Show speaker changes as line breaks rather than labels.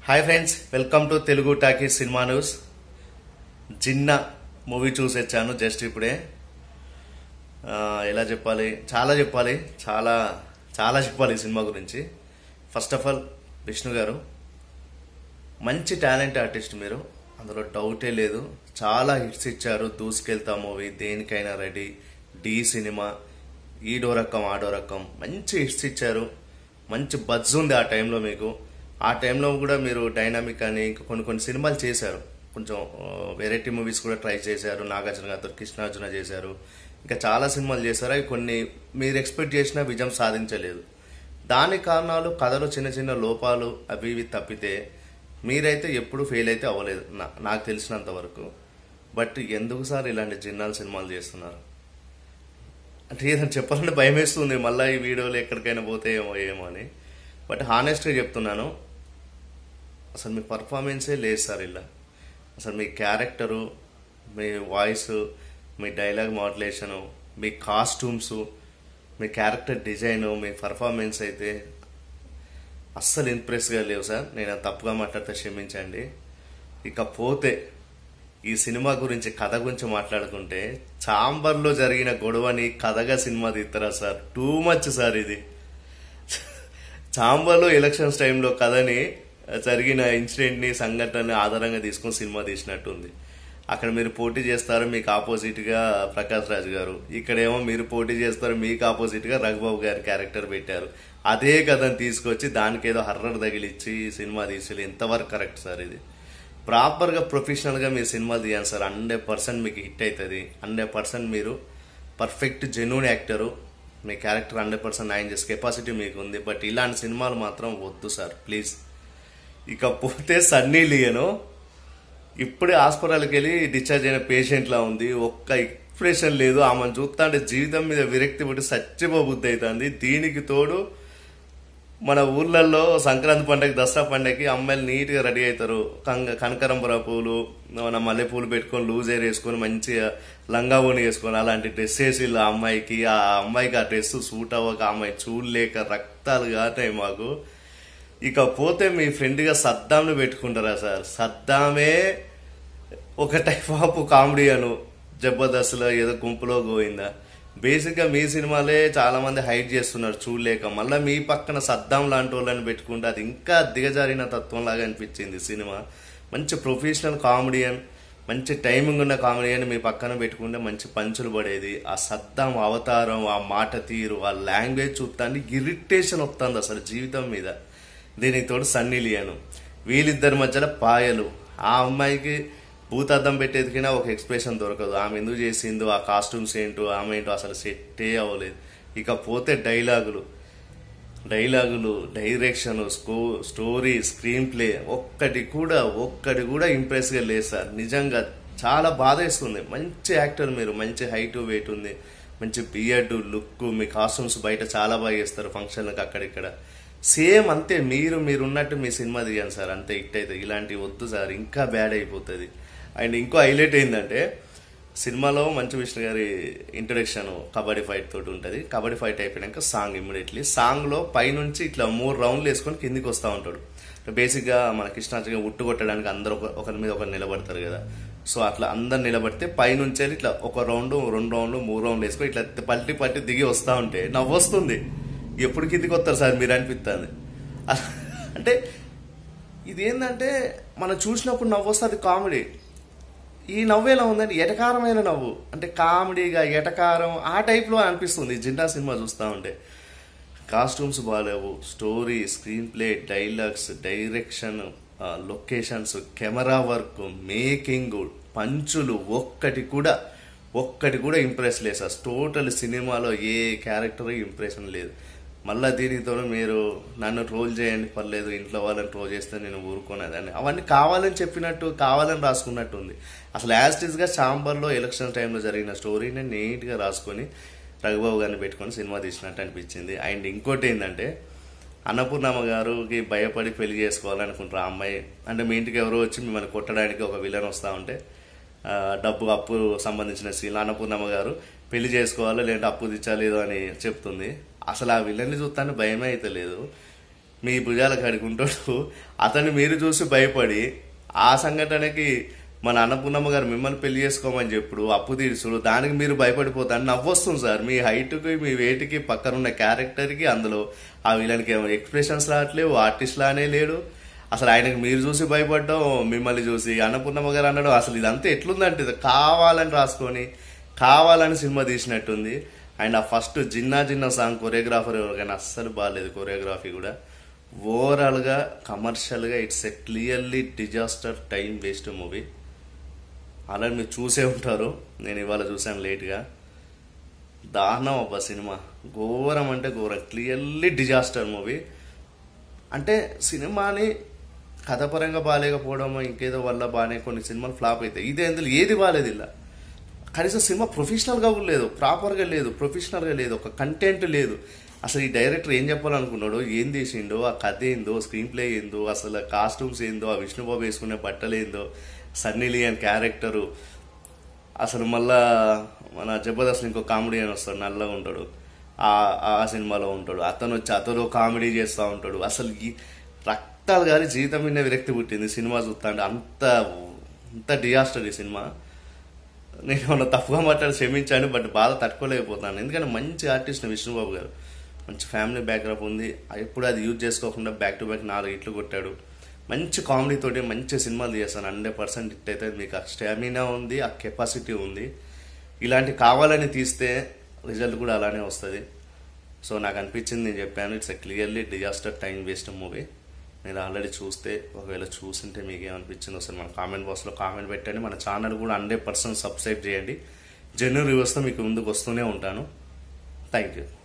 hi friends welcome to Telugu talkie cinema news Ginna movie చూసొచ్చాను just ఇప్పుడే ఆ, ఎలా చెప్పాలి చాలా చెప్పాలి చాలా చాలా చెప్పాలి ఈ సినిమా గురించి ఫస్ట్ ఆఫ్ ఆల్ విష్ణు గారు మంచి టాలెంట్ ఆర్టిస్ట్ మీరు అందులో డౌటే లేదు చాలా హిట్స్ ఇచ్చారు దూసుకెళ్తా మూవీ దేనికైనా రెడీ డి సినిమా ఈడో రకం ఆడో రకం మంచి హిట్స్ ఇచ్చారు మంచి బజ్ ఉంది ఆ టైంలో మీకు ఆ టైంలో కూడా మీరు డైనామిక్ అని ఇంకా కొన్ని కొన్ని సినిమాలు చేశారు కొంచెం వెరైటీ మూవీస్ కూడా ట్రై చేశారు నాగార్జున గారితో కృష్ణార్జున చేశారు ఇంకా చాలా సినిమాలు చేశారు అవి కొన్ని మీరు ఎక్స్పెక్ట్ చేసిన విజయం సాధించలేదు దాని కారణాలు కథలో చిన్న చిన్న లోపాలు అవి ఇవి తప్పితే మీరైతే ఎప్పుడు ఫెయిల్ అయితే అవ్వలేదు నా- నాకు తెలిసినంత వరకు బట్ ఎందుకు సార్ ఇలాంటి జిన్నాల సినిమాలు చేస్తున్నారు అంటే ఏదైనా చెప్పాలంటే భయం వేస్తుంది మళ్ళీ ఈ వీడియోలు ఎక్కడికైనా పోతే ఏమో ఏమో అని బట్ హానెస్ట్గా చెప్తున్నాను అసలు మీ పర్ఫార్మెన్సే లేదు సార్ ఇలా అసలు మీ క్యారెక్టరు మీ వాయిస్ మీ డైలాగ్ మాడ్యులేషను మీ కాస్ట్యూమ్స్ మీ క్యారెక్టర్ డిజైన్ మీ పర్ఫార్మెన్స్ అయితే అస్సలు ఇంప్రెస్గా లేవు సార్ నేను అది తప్పుగా మాట్లాడితే క్షమించండి ఇకపోతే ఈ సినిమా గురించి కథ గురించి మాట్లాడుకుంటే చాంబర్లో జరిగిన గొడవని కథగా సినిమా తీస్తారా సార్ టూ మచ్ సార్ ఇది చాంబర్లో ఎలక్షన్స్ టైంలో కథని జరిగిన ఇన్సిడెంట్ ని సంఘటనని ఆధారంగా తీసుకొని సినిమా తీసినట్టుంది అక్కడ మీరు పోటీ చేస్తారు మీకు ఆపోజిట్ గా ప్రకాష్ రాజ్ గారు ఇక్కడేమో మీరు పోటీ చేస్తారు మీకు ఆపోజిట్ గా రఘుబాబు గారి క్యారెక్టర్ పెట్టారు అదే కథను తీసుకొచ్చి దానికి ఏదో హర్రర్ తగిలిచ్చి ఈ సినిమా తీసి ఎంతవరకు కరెక్ట్ సార్ ఇది ప్రాపర్ గా ప్రొఫెషనల్ గా మీరు సినిమా తీయండి సార్ హండ్రెడ్ పర్సెంట్ మీకు హిట్ అవుతుంది హండ్రెడ్ పర్సెంట్ మీరు పర్ఫెక్ట్ జెన్యున్ యాక్టరు మీ క్యారెక్టర్ హండ్రెడ్ పర్సెంట్ న్యాయం చేసే కెపాసిటీ మీకు ఉంది బట్ ఇలాంటి సినిమాలు మాత్రం వద్దు సార్ ప్లీజ్ ఇకపోతే సన్నీ లియను ఇప్పుడే హాస్పిటల్కి వెళ్ళి డిశ్చార్జ్ అయిన పేషెంట్ లా ఉంది ఒక్క ఎక్స్ప్రెషన్ లేదు ఆమెను చూస్తా అంటే జీవితం మీద విరక్తి పుట్టి సచ్చిపోబుద్ధి అవుతుంది దీనికి తోడు మన ఊర్లలో సంక్రాంతి పండగ దసరా పండగకి అమ్మాయిలు నీట్ గా రెడీ అవుతారు కంగ కనకరంబర పూలు మన మల్లె పూలు పెట్టుకొని లూజ్ ఎయిర్ వేసుకొని మంచిగా లంగా ఓని వేసుకొని అలాంటి డ్రెస్ వేసి వీళ్ళు ఆ అమ్మాయికి ఆ అమ్మాయికి ఆ డ్రెస్ సూట్ అవ్వక ఆ అమ్మాయి చూడలేక రక్తాలు కాటాయి మాకు ఇక పోతే మీ ఫ్రెండ్ గా సద్దాంను పెట్టుకుంటారా సార్ సద్దామే ఒక టైప్ ఆఫ్ కామెడీ అను జబర్దస్త్లో ఏదో గుంపులో గోయిందా బేసిక్ గా మీ సినిమాలే చాలా మంది హైడ్ చేస్తున్నారు చూడలేక మళ్ళీ మీ పక్కన సద్దాం లాంటి వాళ్ళని పెట్టుకుంటే అది ఇంకా దిగజారిన తత్వం లాగా అనిపించింది సినిమా మంచి ప్రొఫెషనల్ కామెడియన్ మంచి టైమింగ్ ఉన్న కామెడియన్ మీ పక్కన పెట్టుకుంటే మంచి పంచులు పడేది ఆ సద్దాం అవతారం ఆ మాట తీరు ఆ లాంగ్వేజ్ చూస్తాన్ని ఇరిటేషన్ వస్తుంది అసలు జీవితం మీద దీనికి తోడు సన్నీ లియాను వీళ్ళిద్దరి మధ్యలో పాయలు ఆ అమ్మాయికి భూతద్దం పెట్టేదికినా ఒక ఎక్స్ప్రెషన్ దొరకదు ఆమె ఎందుకు చేసిందో ఆ కాస్ట్యూమ్స్ ఏంటో ఆమె ఏంటో అసలు సెట్టే అవ్వలేదు ఇక పోతే డైలాగులు డైలాగులు డైరెక్షన్ స్కో స్టోరీ స్క్రీన్ ప్లే ఒక్కటి కూడా ఒక్కటి కూడా ఇంప్రెస్ గా లేదు సార్ నిజంగా చాలా బాధేస్తుంది మంచి యాక్టర్ మీరు మంచి హైట్ వెయిట్ ఉంది మంచి బియర్డ్ లుక్ మీ కాస్ట్యూమ్స్ బయట చాలా బాగా చేస్తారు ఫంక్షన్లకు అక్కడిక్కడ సేమ్ అంతే మీరు మీరు ఉన్నట్టు మీ సినిమా తీయండి సార్ అంతే హిట్ అయితే ఇలాంటివి వద్దు సార్ ఇంకా బ్యాడ్ అయిపోతుంది అండ్ ఇంకో హైలైట్ ఏంటంటే సినిమాలో మంచు విష్ణు గారి ఇంట్రడక్షన్ కబడ్డీ ఫైట్ తోటి ఉంటుంది కబడ్డీ ఫైట్ అయిపోయాక సాంగ్ ఇమ్మీడియట్లీ సాంగ్ లో పైనుంచి ఇట్లా మూడు రౌండ్లు వేసుకొని కిందికి వస్తూ ఉంటాడు బేసిక్ గా మన కృష్ణార్జున ఉట్టు కొట్టడానికి అందరూ ఒక- ఒకరి మీద ఒకరు నిలబడతారు కదా సో అట్లా అందరు నిలబడితే పైనుంచి వెళ్ళి ఇట్లా ఒక రౌండ్ రెండు రౌండ్లు మూడు రౌండ్లు వేసుకొని ఇట్లా పల్టి పట్టి దిగి వస్తూ ఉంటే నవ్వు వస్తుంది ఎప్పుడు కిందికి వస్తారు సార్ మీరు అనిపిస్తుంది అంటే ఇది ఏంటంటే మనం చూసినప్పుడు నవ్వు వస్తుంది కామెడీ ఈ నవ్వు ఎలా ఉందంటే ఎటకారమైన నవ్వు అంటే కామెడీగా ఎటకారం ఆ టైప్లో అనిపిస్తుంది ఈ జిన్నా సినిమా చూస్తూ ఉంటే కాస్ట్యూమ్స్ బాగాలేవు story screenplay dialogues direction locations camera work making పంచులు ఒక్కటి కూడా ఒక్కటి కూడా ఇంప్రెస్ లేదు సార్ టోటల్ సినిమాలో ఏ క్యారెక్టర్ ఇంప్రెషన్ లేదు మళ్ళా దీనితో మీరు నన్ను ట్రోల్ చేయండి పర్లేదు ఇంట్లో వాళ్ళని ట్రోల్ చేస్తే నేను ఊరుకోనేదాన్ని అవన్నీ కావాలని చెప్పినట్టు కావాలని రాసుకున్నట్టు ఉంది అసలు యాస్టిస్ గా చాంబర్లో ఎలక్షన్ టైంలో జరిగిన స్టోరీని నీట్ గా రాసుకొని రఘుబాబు గారిని పెట్టుకొని సినిమా తీసినట్టు అనిపించింది అండ్ ఇంకోటి ఏంటంటే అన్నపూర్ణమ్మ గారికి భయపడి పెళ్లి చేసుకోవాలనుకుంటారు ఆ అమ్మాయి అంటే మీ ఇంటికి ఎవరో వచ్చి మిమ్మల్ని కొట్టడానికి ఒక విలన్ వస్తూ ఉంటే ఆ, డబ్బు అప్పు సంబంధించిన సీన్ అన్నపూర్ణమ్మ గారు పెళ్లి చేసుకోవాలో లేదంటే అప్పు తెచ్చాలేదో అని చెప్తుంది అసలు ఆ విలన్ని చూస్తాను భయమే అయితే లేదు మీ భుజాల కడుకుంటాడు అతన్ని మీరు చూసి భయపడి ఆ సంఘటనకి మన అన్నపూర్ణమ్మ గారు మిమ్మల్ని పెళ్లి చేసుకోమని చెప్పుడు అప్పు తీర్చుడు దానికి మీరు భయపడిపోతారు నవ్వొస్తుంది సార్ మీ హైట్కి మీ వెయిట్కి పక్కనున్న క్యారెక్టర్కి అందులో ఆ వీళ్ళకి ఏమో ఎక్స్ప్రెషన్స్ రావట్లేవు ఆర్టిస్ట్ లానే లేడు అసలు ఆయనకు మీరు చూసి భయపడ్డం మిమ్మల్ని చూసి అన్నపూర్ణమ్మ గారు అనడం అసలు ఇదంతా ఎట్లుందంటే ఇది కావాలని రాసుకొని కావాలని సినిమా తీసినట్టుంది అండ్ ఆ first Ginna Ginna song choreographer ఎవరికైనా అస్సలు బాగాలేదు కొరియోగ్రఫీ కూడా ఓవరాల్గా కమర్షియల్గా it's a clearly disaster time waste movie అలా మీరు చూసే ఉంటారు నేను ఇవాళ చూశాను లేట్గా దారుణం అబ్బా సినిమా ఘోరం అంటే ఘోరం క్లియర్లీ డిజాస్టర్ మూవీ అంటే సినిమాని కథపరంగా బాగాలేకపోవడం ఇంకేదో వల్ల బాగానే కొన్ని సినిమాలు ఫ్లాప్ అవుతాయి ఇదే అందులో ఏది బాగాలేదు ఇలా కనీసం సినిమా ప్రొఫెషనల్గా కూడా లేదు ప్రాపర్గా లేదు ప్రొఫెషనల్గా లేదు ఒక కంటెంట్ లేదు అసలు ఈ డైరెక్టర్ ఏం చెప్పాలనుకున్నాడో ఏం తీసిండో ఆ కథ ఏందో స్క్రీన్ ప్లే ఏందో అసలు కాస్ట్యూమ్స్ ఏందో ఆ విష్ణుబాబు వేసుకునే బట్టలు ఏందో సన్నీ లియన్ క్యారెక్టరు అసలు మళ్ళా మన జబర్దస్త్ ఇంకో కామెడీ అని వస్తాడు నల్లగా ఉంటాడు ఆ ఆ సినిమాలో ఉంటాడు అతను వచ్చి అతను కామెడీ చేస్తూ ఉంటాడు అసలు ఈ రక్తాలు గారి జీవితం మీద విరక్తి పుట్టింది సినిమా చూస్తా అంటే అంత అంత డిజాస్టర్ ఈ సినిమా నేను ఏమన్నా తప్పుగా మాట్లాడి క్షమించాను బట్ బాధ తట్టుకోలేకపోతున్నాను ఎందుకంటే మంచి ఆర్టిస్ట్ విష్ణుబాబు గారు మంచి ఫ్యామిలీ బ్యాక్గ్రౌండ్ ఉంది ఎప్పుడు అది యూజ్ చేసుకోకుండా బ్యాక్ టు బ్యాక్ నాలుగు ఇట్లు కొట్టాడు మంచి కామెడీ తోటి మంచి సినిమాలు తీస్తాను హండ్రెడ్ పర్సెంట్ హిట్ అయితే మీకు ఆ స్టామినా ఉంది ఆ కెపాసిటీ ఉంది ఇలాంటి కావాలని తీస్తే రిజల్ట్ కూడా అలానే వస్తుంది సో నాకు అనిపించింది నేను చెప్పాను it's a clearly disaster time waste movie మీరు ఆల్రెడీ చూస్తే ఒకవేళ చూసింటే మీకు ఏమనిపించిందో ఒకసారి మన కామెంట్ బాక్స్లో కామెంట్ పెట్టండి మన ఛానల్ కూడా హండ్రెడ్ పర్సెంట్ సబ్స్క్రైబ్ చేయండి జెన్యున్ రివ్యూస్తో మీకు ముందుకు వస్తూనే ఉంటాను థ్యాంక్ యూ